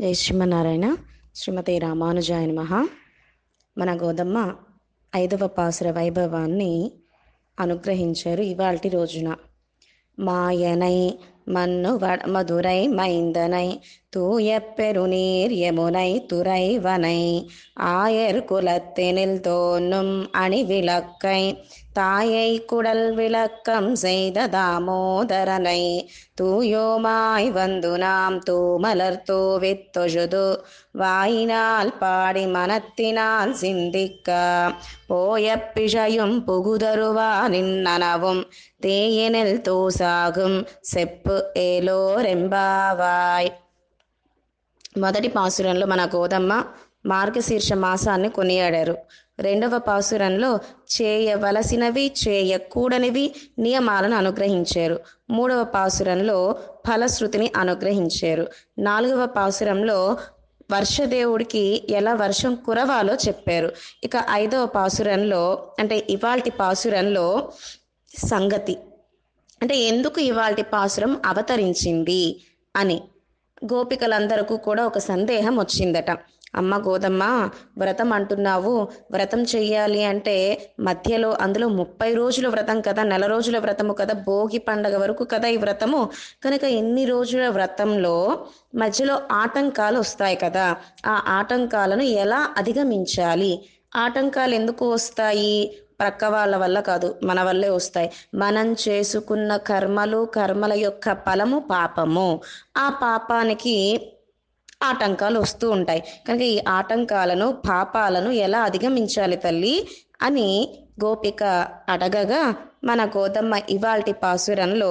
జై శ్రీమన్నారాయణ శ్రీమతి రామానుజాయ నమః మన గోదమ్మ ఐదవ పాసుర వైభవాన్ని అనుగ్రహించారు ఇవాల్టి రోజున మాయనై మన్ను వడ మధుரை మైందనై தூய பெருநீர் யமுனை துறைவனை ஆயர் குலத்தினில் தோன்றும் அணி விளக்கை தாயை குடல் விளக்கம் செய்த தாமோதரனை தூயோமாய் வந்து நாம் தூமலர் தூவித் தொழுது வாயினால் பாடி மனத்தினால் சிந்திக்க போய பிழையும் புகுதருவா நின்னனவும் தேயினில் தூசாகும் செப்பு ఏలోరెంబావాయ్ మొదటి పాసురంలో మన గోదమ్మ మార్గశీర్ష మాసాన్ని కొనియాడారు రెండవ పాసురంలో చేయవలసినవి చేయకూడనివి నియమాలను అనుగ్రహించారు మూడవ పాసురంలో ఫలశ్రుతిని అనుగ్రహించారు నాలుగవ పాసురంలో వర్షదేవుడికి ఎలా వర్షం కురవాలో చెప్పారు ఇక ఐదవ పాసురంలో అంటే ఇవాల్టి పాసురంలో సంగతి అంటే ఎందుకు ఇవాల్టి పాసురం అవతరించింది అని గోపికలందరికీ కూడా ఒక సందేహం వచ్చిందట అమ్మ గోదమ్మ వ్రతం అంటున్నావు వ్రతం చెయ్యాలి అంటే మధ్యలో అందులో ముప్పై రోజుల వ్రతం కదా నెల రోజుల వ్రతము కదా భోగి పండగ వరకు కదా ఈ వ్రతము కనుక ఎన్ని రోజుల వ్రతంలో మధ్యలో ఆటంకాలు వస్తాయి కదా ఆ ఆటంకాలను ఎలా అధిగమించాలి ఆటంకాలు ఎందుకు వస్తాయి ప్రక్క వాళ్ళ వల్ల కాదు మన వల్లే వస్తాయి మనం చేసుకున్న కర్మలు కర్మల యొక్క ఫలము పాపము ఆ పాపానికి ఆటంకాలు వస్తూ ఉంటాయి కనుక ఈ ఆటంకాలను పాపాలను ఎలా అధిగమించాలి తల్లి అని గోపిక అడగగా మన గోదమ్మ ఇవాల్టి పాసురంలో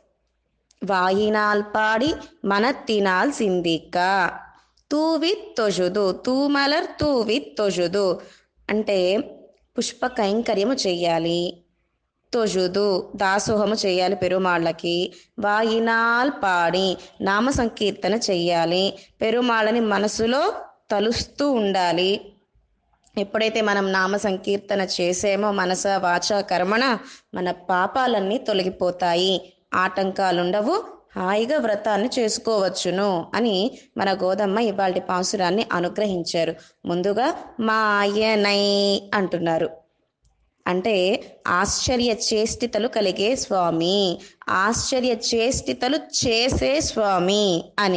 వాయినాల్ పాడి మనత్తినాల్ సిందిక్క తూవి తొజుదు తూమలర్ తూవి తొజుదు అంటే పుష్ప కైంకర్యము చెయ్యాలి తొజుదు దాసోహము చేయాలి పెరుమాళ్ళకి వాయినాల్ పాడి నామ సంకీర్తన చెయ్యాలి పెరుమాళ్ళని మనసులో తలుస్తూ ఉండాలి ఎప్పుడైతే మనం నామ సంకీర్తన చేసేమో మనస వాచ కర్మణ మన పాపాలన్నీ తొలగిపోతాయి ఆటంకాలుండవు హాయిగా వ్రతాన్ని చేసుకోవచ్చును అని మన గోదమ్మ ఇవాళ పాసురాన్ని అనుగ్రహించారు ముందుగా మాయనై అంటున్నారు అంటే ఆశ్చర్య చేష్టితలు కలిగే స్వామి ఆశ్చర్య చేష్టితలు చేసే స్వామి అని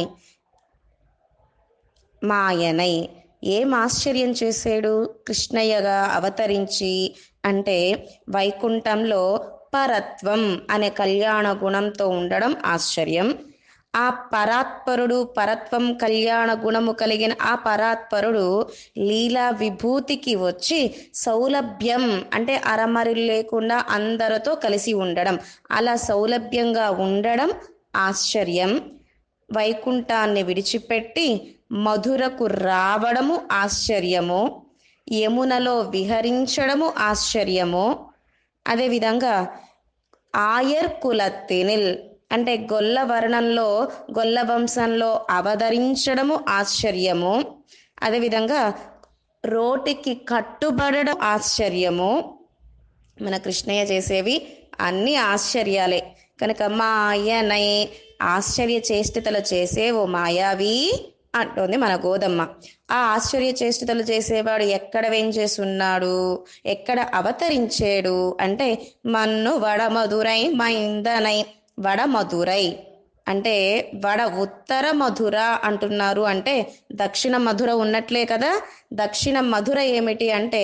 మాయనై ఏం ఆశ్చర్యం చేశాడు కృష్ణయ్యగా అవతరించి అంటే వైకుంఠంలో పరత్వం అనే కళ్యాణ గుణంతో ఉండడం ఆశ్చర్యం ఆ పరాత్పరుడు పరత్వం కళ్యాణ గుణము కలిగిన ఆ పరాత్పరుడు లీలా విభూతికి వచ్చి సౌలభ్యం అంటే అరమరి లేకుండా అందరితో కలిసి ఉండడం అలా సౌలభ్యంగా ఉండడం ఆశ్చర్యం వైకుంఠాన్ని విడిచిపెట్టి మధురకు రావడము ఆశ్చర్యము యమునలో విహరించడము ఆశ్చర్యము అదేవిధంగా ఆయర్ కులత్తినిల్ అంటే గొల్ల వర్ణంలో గొల్ల వంశంలో అవతరించడము ఆశ్చర్యము అదేవిధంగా రోటికి కట్టుబడడం ఆశ్చర్యము మన కృష్ణయ్య చేసేవి అన్ని ఆశ్చర్యాలే కనుక మాయనై ఆశ్చర్య చేష్టితలు చేసే ఓ మాయావి అంటోంది మన గోదమ్మ ఆ ఆశ్చర్య చేష్టితలు చేసేవాడు ఎక్కడ వేంచేస్తున్నాడు ఎక్కడ అవతరించాడు అంటే మన్ను వడమధురై మైందనై వడమధురై అంటే వడ ఉత్తర మధుర అంటున్నారు అంటే దక్షిణ మధుర ఉన్నట్లే కదా దక్షిణ మధుర ఏమిటి అంటే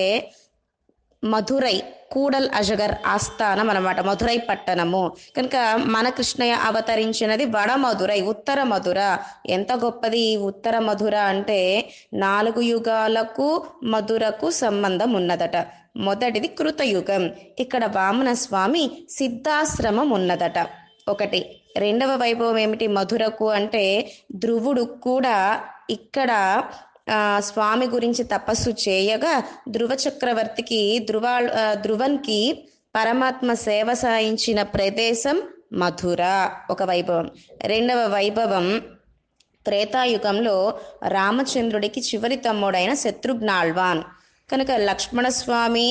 మధురై కూడల్ అజగర్ ఆస్థానం అనమాట మధురై పట్టణము కనుక మన కృష్ణయ్య అవతరించినది వడ మధురై ఉత్తర మధుర ఎంత గొప్పది ఈ ఉత్తర మధుర అంటే నాలుగు యుగాలకు మధురకు సంబంధం ఉన్నదట మొదటిది కృతయుగం ఇక్కడ వామన స్వామి సిద్ధాశ్రమం ఉన్నదట ఒకటి రెండవ వైభవం ఏమిటి మధురకు అంటే ధ్రువుడు కూడా ఇక్కడ స్వామి గురించి తపస్సు చేయగా ధ్రువ చక్రవర్తికి ధ్రువా ధ్రువన్కి పరమాత్మ సేవ సాయించిన ప్రదేశం మధుర ఒక వైభవం రెండవ వైభవం త్రేతాయుగంలో రామచంద్రుడికి చివరి తమ్ముడైన శత్రుఘ్నాళ్వాన్ కనుక లక్ష్మణస్వామి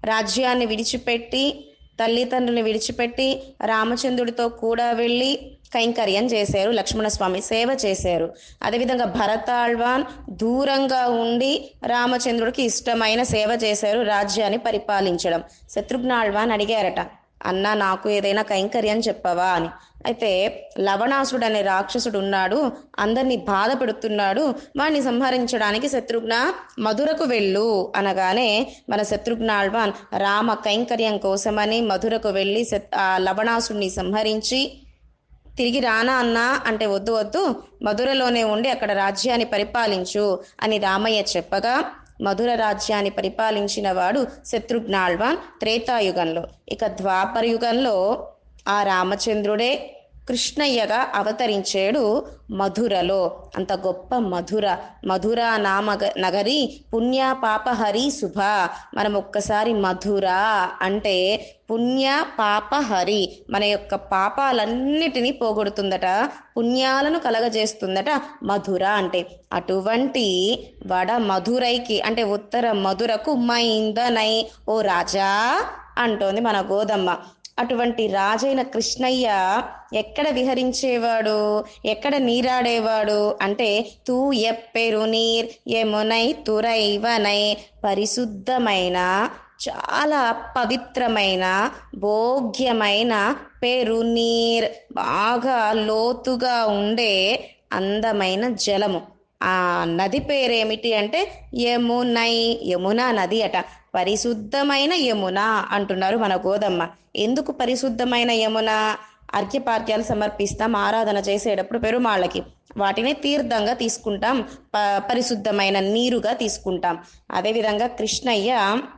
రాజ్యాన్ని విడిచిపెట్టి తల్లిదండ్రుని విడిచిపెట్టి రామచంద్రుడితో కూడా వెళ్ళి కైంకర్యం చేశారు లక్ష్మణస్వామి సేవ చేశారు అదేవిధంగా భరతాళ్వాన్ దూరంగా ఉండి రామచంద్రుడికి ఇష్టమైన సేవ చేశారు రాజ్యాన్ని పరిపాలించడం శత్రుఘ్నాళ్వాన్ అడిగారట అన్న నాకు ఏదైనా కైంకర్యం చెప్పవా అని అయితే లవణాసుడు అనే రాక్షసుడు ఉన్నాడు అందరినీ బాధ పెడుతున్నాడు వాడిని సంహరించడానికి శత్రుఘ్న మధురకు వెళ్ళు అనగానే మన శత్రుఘ్నాళ్వాన్ రామ కైంకర్యం కోసమని మధురకు వెళ్ళి శత్- ఆ లవణాసుడిని సంహరించి తిరిగి రానా అన్నా అంటే వద్దు వద్దు మధురలోనే ఉండి అక్కడ రాజ్యాన్ని పరిపాలించు అని రామయ్య చెప్పగా మధుర రాజ్యాన్ని పరిపాలించిన వాడు శత్రుఘ్నాళ్వాన్ త్రేతాయుగంలో ఇక ద్వాపర యుగంలో ఆ రామచంద్రుడే కృష్ణయ్యగా అవతరించాడు మధురలో అంత గొప్ప మధుర మధుర నామ నగరి పుణ్య పాపహరి శుభ మనం ఒక్కసారి మధుర అంటే పుణ్య పాపహరి మన యొక్క పాపాలన్నిటినీ పోగొడుతుందట పుణ్యాలను కలగజేస్తుందట మధుర అంటే అటువంటి వడ మధురైకి అంటే ఉత్తర మధురకు మైందనై ఓ రాజా అంటోంది మన గోదమ్మ అటువంటి రాజైన కృష్ణయ్య ఎక్కడ విహరించేవాడు ఎక్కడ నీరాడేవాడు అంటే తూ ఎప్పెరు నీర్ యమునై తురైవనై పరిశుద్ధమైన చాలా పవిత్రమైన భోగ్యమైన పెరు నీర్ బాగా లోతుగా ఉండే అందమైన జలము ఆ నది పేరేమిటి అంటే యమునై యమునా నది అట పరిశుద్ధమైన యమున అంటున్నారు మన గోదమ్మ ఎందుకు పరిశుద్ధమైన యమున అర్ఘ్యపార్క్యాలు సమర్పిస్తాం ఆరాధన చేసేటప్పుడు పెరుమాళ్ళకి వాటిని తీర్థంగా తీసుకుంటాం ప పరిశుద్ధమైన నీరుగా తీసుకుంటాం అదేవిధంగా కృష్ణయ్య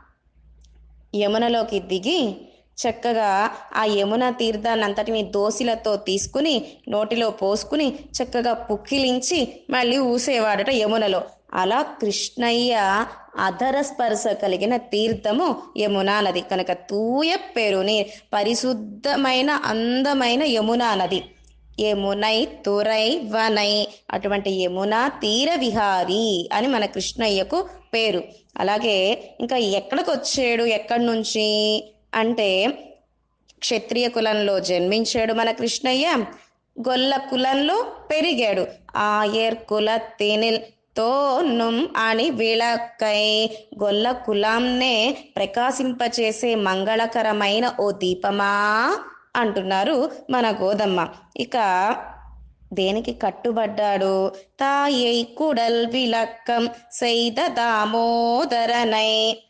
యమునలోకి దిగి చక్కగా ఆ యమున తీర్థాన్ని అంతటిని దోసిలతో తీసుకుని నోటిలో పోసుకుని చక్కగా పుక్కిలించి మళ్ళీ ఊసేవాడట యమునలో అలా కృష్ణయ్య అధర స్పర్శ కలిగిన తీర్థము యమునా నది కనుక తూయ పెరుని పరిశుద్ధమైన అందమైన యమునా నది యమునై తురై వనై అటువంటి యమున తీర విహారి అని మన కృష్ణయ్యకు పేరు అలాగే ఇంకా ఎక్కడికి వచ్చాడు ఎక్కడి నుంచి అంటే క్షత్రియ కులంలో జన్మించాడు మన కృష్ణయ్య గొల్ల కులంలో పెరిగాడు ఆయర్ కుల తినిల్ తోనుం అని విళకై గొల్ల కులాంనే ప్రకాశింపచేసే మంగళకరమైన ఓ దీపమా అంటున్నారు మన గోదమ్మ ఇక దేనికి కట్టుబడ్డాడు తాయై కుడల్ విలక్కం సైద దామోదరనై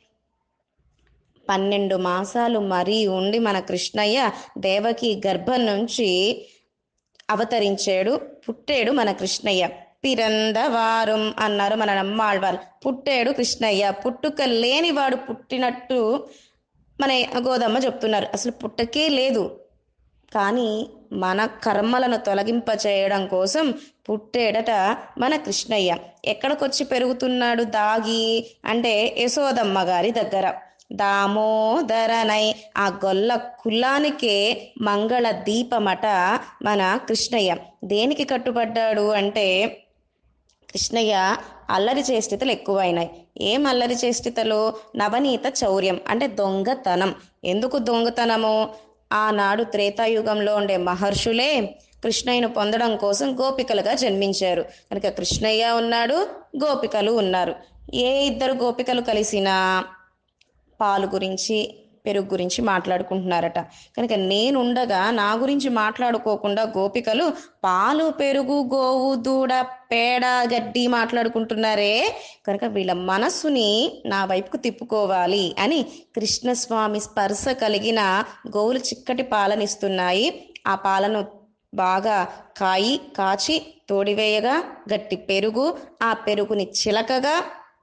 పన్నెండు మాసాలు మరీ ఉండి మన కృష్ణయ్య దేవకి గర్భం నుంచి అవతరించాడు పుట్టాడు మన కృష్ణయ్య పిరందవారం అన్నారు మన నమ్మాళ్వారు పుట్టాడు కృష్ణయ్య పుట్టుక లేనివాడు పుట్టినట్టు మన గోదమ్మ చెప్తున్నారు అసలు పుట్టకే లేదు కానీ మన కర్మలను తొలగింప చేయడం కోసం పుట్టేడట మన కృష్ణయ్య ఎక్కడికొచ్చి పెరుగుతున్నాడు దాగి అంటే యశోదమ్మ గారి దగ్గర దామోదరనై ఆ గొల్ల కులానికే మంగళ దీపమట మన కృష్ణయ్య దేనికి కట్టుబడ్డాడు అంటే కృష్ణయ్య అల్లరి చేష్టితలు ఎక్కువైనాయి ఏం అల్లరి చేష్టితలు నవనీత చౌర్యం అంటే దొంగతనం ఎందుకు దొంగతనము ఆనాడు త్రేతాయుగంలో ఉండే మహర్షులే కృష్ణయ్యను పొందడం కోసం గోపికలుగా జన్మించారు కనుక కృష్ణయ్య ఉన్నాడు గోపికలు ఉన్నారు ఏ ఇద్దరు గోపికలు కలిసినా పాలు గురించి పెరుగు గురించి మాట్లాడుకుంటున్నారట కనుక నేనుండగా నా గురించి మాట్లాడుకోకుండా గోపికలు పాలు పెరుగు గోవు దూడ పేడ గడ్డి మాట్లాడుకుంటున్నారే కనుక వీళ్ళ మనస్సుని నా వైపుకు తిప్పుకోవాలి అని కృష్ణస్వామి స్పర్శ కలిగిన గోవులు చిక్కటి పాలనిస్తున్నాయి ఆ పాలను బాగా కాయి కాచి తోడివేయగా గట్టి పెరుగు ఆ పెరుగుని చిలకగా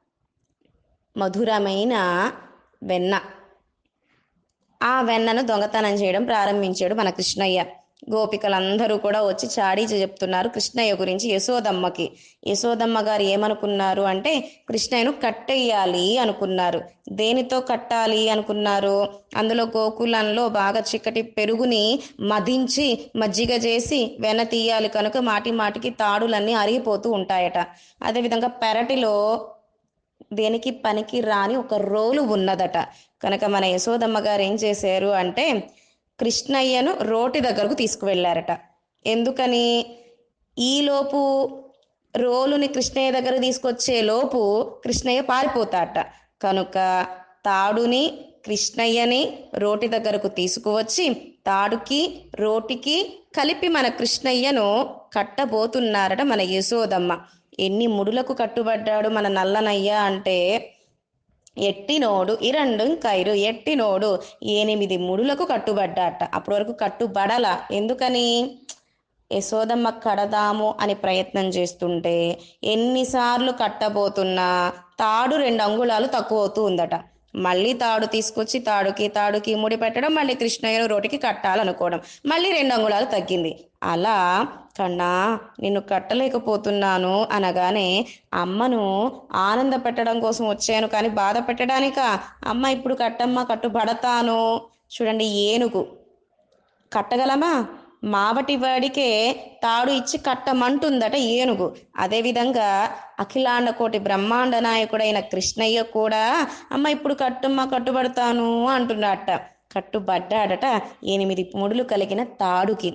మధురమైన వెన్న ఆ వెన్నను దొంగతనం చేయడం ప్రారంభించాడు మన కృష్ణయ్య గోపికలందరూ కూడా వచ్చి చాడీ చెప్తున్నారు కృష్ణయ్య గురించి యశోదమ్మకి యశోదమ్మ గారు ఏమనుకున్నారు అంటే కృష్ణయ్యను కట్టేయాలి అనుకున్నారు దేనితో కట్టాలి అనుకున్నారు అందులో గోకులంలో బాగా చిక్కటి పెరుగుని మదించి మజ్జిగ చేసి వెన తీయాలి కనుక మాటి మాటికి తాడులన్నీ అరిగిపోతూ ఉంటాయట అదేవిధంగా పెరటిలో దేనికి పనికి రాని ఒక రోలు ఉన్నదట కనుక మన యశోదమ్మ గారు ఏం చేశారు అంటే కృష్ణయ్యను రోటి దగ్గరకు తీసుకువెళ్ళారట ఎందుకని ఈలోపు రోలుని కృష్ణయ్య దగ్గర తీసుకొచ్చే లోపు కృష్ణయ్య పారిపోతాట కనుక తాడుని కృష్ణయ్యని రోటి దగ్గరకు తీసుకువచ్చి తాడుకి రోటికి కలిపి మన కృష్ణయ్యను కట్టబోతున్నారట మన యశోదమ్మ ఎన్ని ముడులకు కట్టుబడ్డాడు మన నల్లనయ్య అంటే ఎట్టినోడు ఇరండు కైరు ఎట్టినోడు ఎనిమిది ముడులకు కట్టుబడ్డాట అప్పటి వరకు కట్టుబడల ఎందుకని యశోదమ్మ కడదాము అని ప్రయత్నం చేస్తుంటే ఎన్నిసార్లు కట్టబోతున్నా తాడు రెండు అంగుళాలు తక్కువ అవుతూ ఉందట మళ్ళీ తాడు తీసుకొచ్చి తాడుకి తాడుకి ముడి పెట్టడం మళ్ళీ కృష్ణయ్యను రోటికి కట్టాలనుకోవడం మళ్ళీ రెండు అంగుళాలు తగ్గింది అలా కన్నా నిన్ను కట్టలేకపోతున్నాను అనగానే అమ్మను ఆనంద పెట్టడం కోసం వచ్చాను కానీ బాధ పెట్టడానిక అమ్మ ఇప్పుడు కట్టమ్మ కట్టుబడతాను చూడండి ఏనుగు కట్టగలమా మావటి వాడికే తాడు ఇచ్చి కట్టమంటుందట ఏనుగు అదేవిధంగా అఖిలాండ కోటి బ్రహ్మాండ నాయకుడైన కృష్ణయ్య కూడా అమ్మ ఇప్పుడు కట్టమ్మ కట్టుబడతాను అంటున్నట్ట కట్టుబడ్డాడట ఎనిమిది ముడులు కలిగిన తాడుకి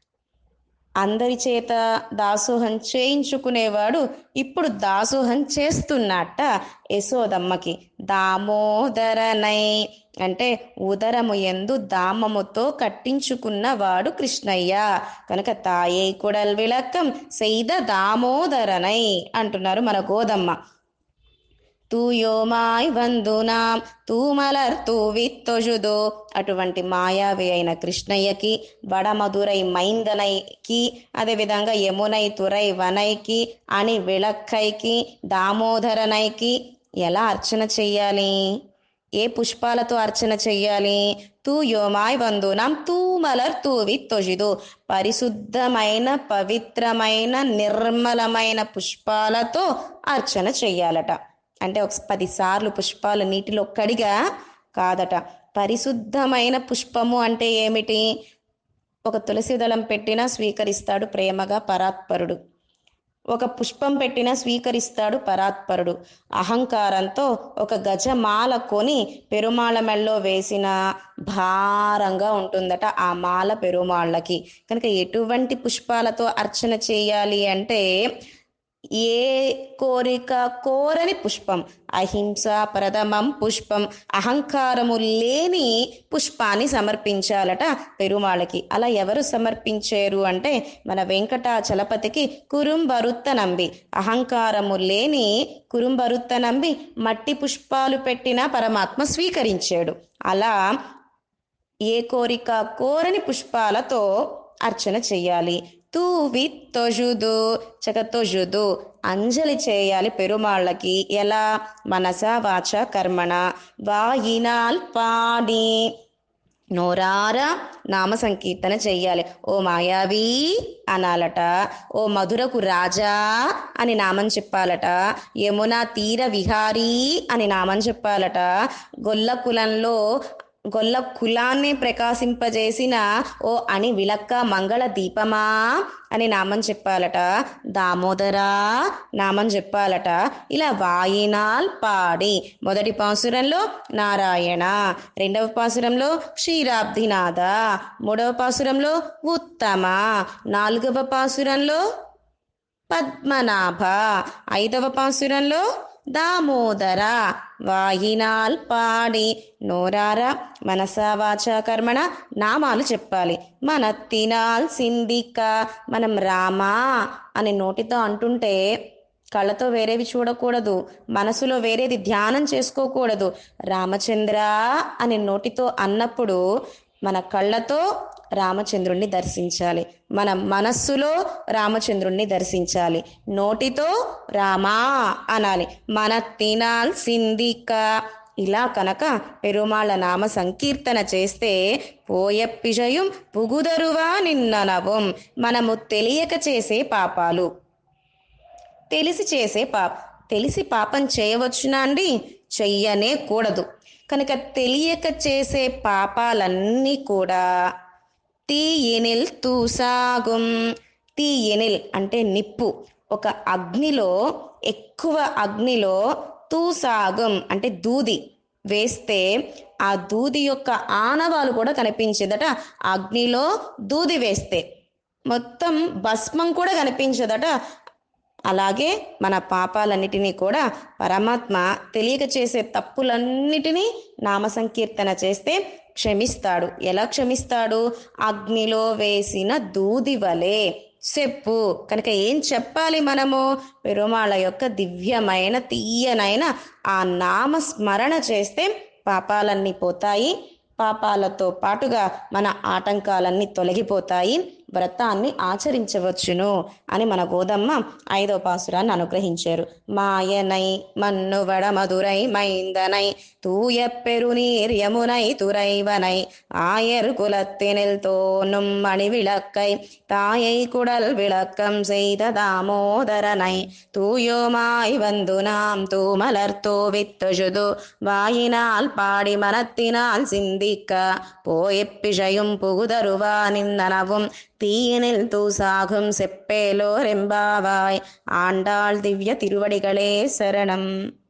అందరి చేత దాసోహం చేయించుకునేవాడు ఇప్పుడు దాసోహం చేస్తున్నట్ట యశోదమ్మకి దామోదరనై అంటే ఉదరము ఎందు దామముతో కట్టించుకున్నవాడు కృష్ణయ్య కనుక తాయే కుడల్ విளக்கம் செய்த దామోదరనై అంటున్నారు మన గోదమ్మ తూయోమాయ్ వందునాం తూమలర్ తూవిత్తొజుదో అటువంటి మాయావి అయిన కృష్ణయ్యకి బడమధురై మైందనైకి అదేవిధంగా యమునై తురై వనైకి అని విళక్కైకి దామోదరనైకి ఎలా అర్చన చెయ్యాలి ఏ పుష్పాలతో అర్చన చెయ్యాలి తూ యోమాయ్ వందునాం తూమలర్ తూవి తొజిదు పరిశుద్ధమైన పవిత్రమైన నిర్మలమైన పుష్పాలతో అర్చన చెయ్యాలట అంటే ఒక పది సార్లు పుష్పాలు నీటిలో కడిగా కాదట పరిశుద్ధమైన పుష్పము అంటే ఏమిటి ఒక తులసి దళం పెట్టినా స్వీకరిస్తాడు ప్రేమగా పరాత్పరుడు ఒక పుష్పం పెట్టినా స్వీకరిస్తాడు పరాత్పరుడు అహంకారంతో ఒక గజమాల కొని పెరుమాళ మెళ్ళలో వేసిన భారంగా ఉంటుందట ఆ మాల పెరుమాళ్ళకి కనుక ఎటువంటి పుష్పాలతో అర్చన చేయాలి అంటే ఏ కోరిక కోరని పుష్పం అహింస ప్రథమం పుష్పం అహంకారము లేని పుష్పాన్ని సమర్పించాలట పెరుమాళకి అలా ఎవరు సమర్పించారు అంటే మన వెంకటాచలపతికి కురుంబరుత్త నంబి అహంకారము లేని కురుంబరుత్త నంబి మట్టి పుష్పాలు పెట్టిన పరమాత్మ స్వీకరించాడు అలా ఏ కోరిక కోరని పుష్పాలతో అర్చన చెయ్యాలి తూవి తొజుదు చక తొజుదు అంజలి చేయాలి పెరుమాళ్ళకి ఎలా మనస వాచ కర్మణ వాయినాల్ పాడి నోరార నామ సంకీర్తన చెయ్యాలి ఓ మాయావి అనాలట ఓ మధురకు రాజా అని నామం చెప్పాలట యమునా తీర విహారీ అని నామం చెప్పాలట గొల్ల కులంలో గొల్ల కులాన్ని ప్రకాశింపజేసిన ఓ అని విలక్క మంగళ దీపమా అని నామం చెప్పాలట దామోదరా నామం చెప్పాలట ఇలా వాయినాల్ పాడి మొదటి పాసురంలో నారాయణ రెండవ పాసురంలో క్షీరాబ్దినాథ మూడవ పాసురంలో ఉత్తమ నాలుగవ పాసురంలో పద్మనాభ ఐదవ పాసురంలో దామోదర వాయినాల్ పాడి నోరార మనస వాచ కర్మణ నామాలు చెప్పాలి మన తినాల్ సిందిక మనం రామా అని నోటితో అంటుంటే కళ్ళతో వేరేవి చూడకూడదు మనసులో వేరేది ధ్యానం చేసుకోకూడదు రామచంద్ర అని నోటితో అన్నప్పుడు మన కళ్ళతో రామచంద్రుణ్ణి దర్శించాలి మన మనస్సులో రామచంద్రుణ్ణి దర్శించాలి నోటితో రామా అనాలి మన తినాల్ సిందిక ఇలా కనుక పెరుమాళ్ళ నామ సంకీర్తన చేస్తే పోయప్పిజయం పుగుదరువా నిన్ననవం మనము తెలియక చేసే పాపాలు తెలిసి చేసే పాప తెలిసి పాపం చేయవచ్చునా అండి చెయ్యనే కూడదు కనుక తెలియక చేసే పాపాలన్నీ కూడా తీయనిల్ తూసాగుం తీయనిల్ అంటే నిప్పు ఒక అగ్నిలో ఎక్కువ అగ్నిలో తూసాగం అంటే దూది వేస్తే ఆ దూది యొక్క ఆనవాలు కూడా కనిపించిందట అగ్నిలో దూది వేస్తే మొత్తం భస్మం కూడా కనిపించదట అలాగే మన పాపాలన్నిటినీ కూడా పరమాత్మ తెలియక చేసే తప్పులన్నిటినీ నామ సంకీర్తన చేస్తే క్షమిస్తాడు ఎలా క్షమిస్తాడు అగ్నిలో వేసిన దూది వలె చెప్పు కనుక ఏం చెప్పాలి మనము పెరుమాళ యొక్క దివ్యమైన తీయనైన ఆ నామ స్మరణ చేస్తే పాపాలన్నీ పోతాయి పాపాలతో పాటుగా మన ఆటంకాలన్నీ తొలగిపోతాయి వ్రతాన్ని ఆచరించవచ్చును అని మన గోదమ్మ ఐదో పాసురాన్ని అనుగ్రహించారు మాయనై మన్నువడ మధురై మైందనై தூய பெருநீர் யமுனை துறைவனை ஆயர் குலத்தினில் தோன்றும் மணி விளக்கை தாயை குடல் விளக்கம் செய்த தாமோதரனை தூயோமாய் வந்து நாம் தூமலர் தோவித்தொழுது வாயினால் பாடி மனத்தினால் சிந்திக்க போயப்பிழையும் புகுதருவா நிந்தனவும் தீயினில் தூசாகும் செப்பேலோரெம்பாவாய் ஆண்டாள் திவ்ய திருவடிகளே சரணம்